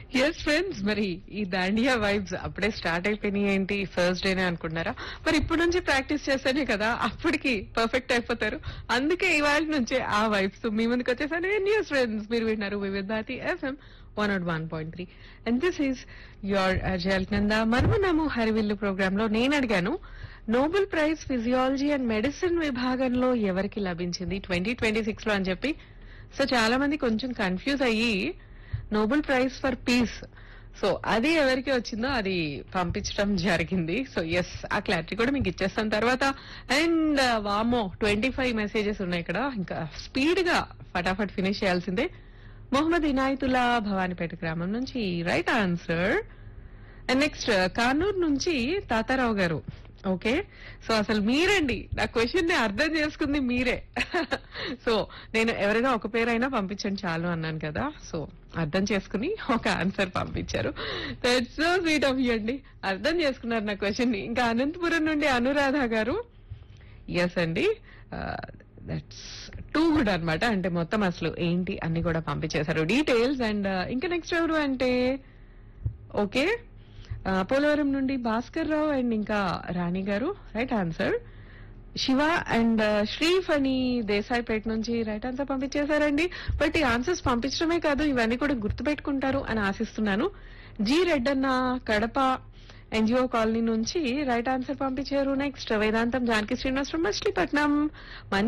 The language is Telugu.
ఎస్ ఫ్రెండ్స్ మరి ఈ దాండియా వైబ్స్ అప్పుడే స్టార్ట్ అయిపోయినాయి ఏంటి ఫస్ట్ డేనే అనుకుంటున్నారా మరి ఇప్పుడు నుంచి ప్రాక్టీస్ చేస్తేనే కదా అప్పటికి పర్ఫెక్ట్ అయిపోతారు అందుకే ఇవాళ నుంచే ఆ వైబ్స్ మీ ముందుకు వచ్చేసాను న్యూస్ ఫ్రెండ్స్ మీరు విన్నారు Vividh Bharati FM one naught one point three and this is your అజయల్ నంద మర్మనాము హరివిల్లు ప్రోగ్రామ్ లో నేను అడిగాను Nobel prize physiology and medicine విభాగంలో ఎవరికి లభించింది ట్వంటీ ట్వంటీ సిక్స్ లో అని చెప్పి సో చాలా మంది కొంచెం కన్ఫ్యూజ్ అయ్యి Nobel prize for peace so అది ఎవరికి వచ్చిందో అది పంపించడం జరిగింది సో ఎస్ ఆ క్లారిటీ కూడా మీకు ఇచ్చేస్తాను తర్వాత అండ్ వామో ట్వంటీ ఫైవ్ మెసేజెస్ ఉన్నాయి ఇక్కడ ఇంకా స్పీడ్ గా ఫటాఫట్ ఫినిష్ చేయాల్సిందే మొహమ్మద్ ఇనాయతుల్లా భవానీపేట గ్రామం నుంచి right answer and next Kanuru నుంచి తాతారావు గారు ఓకే సో అసలు మీరండి నా క్వశ్చన్ ని అర్థం చేసుకుంది మీరే సో నేను ఎవరైనా ఒక పేరైనా పంపించండి చాలు అన్నాను కదా సో అర్థం చేసుకుని ఒక ఆన్సర్ పంపించారు that's so sweet of you అండి అర్థం చేసుకున్నారు నా క్వశ్చన్ ని ఇంకా అనంతపురం నుండి అనురాధ గారు ఎస్ అండి దట్స్ టూ గుడ్ అన్నమాట అంటే మొత్తం అసలు ఏంటి అన్ని కూడా పంపించేశారు డీటెయిల్స్ అండ్ ఇంకా నెక్స్ట్ ఎవరు అంటే ఓకే ఆ, పోలవరం నుండి భాస్కర్ రావు అండ్ ఇంకా రాణి గారు right answer Siva and Sriphani Desaipeta నుంచి రైట్ ఆన్సర్ పంపించేశారండి బట్ ఈ ఆన్సర్స్ పంపించడమే కాదు ఇవన్నీ కూడా గుర్తుపెట్టుకుంటారు అని ఆశిస్తున్నాను G Reddanna Kadapa NGO colony నుంచి రైట్ ఆన్సర్ పంపించారు నెక్స్ట్ వేదాంతం జానకి శ్రీనివాసరావు మచిలీపట్నం మంచి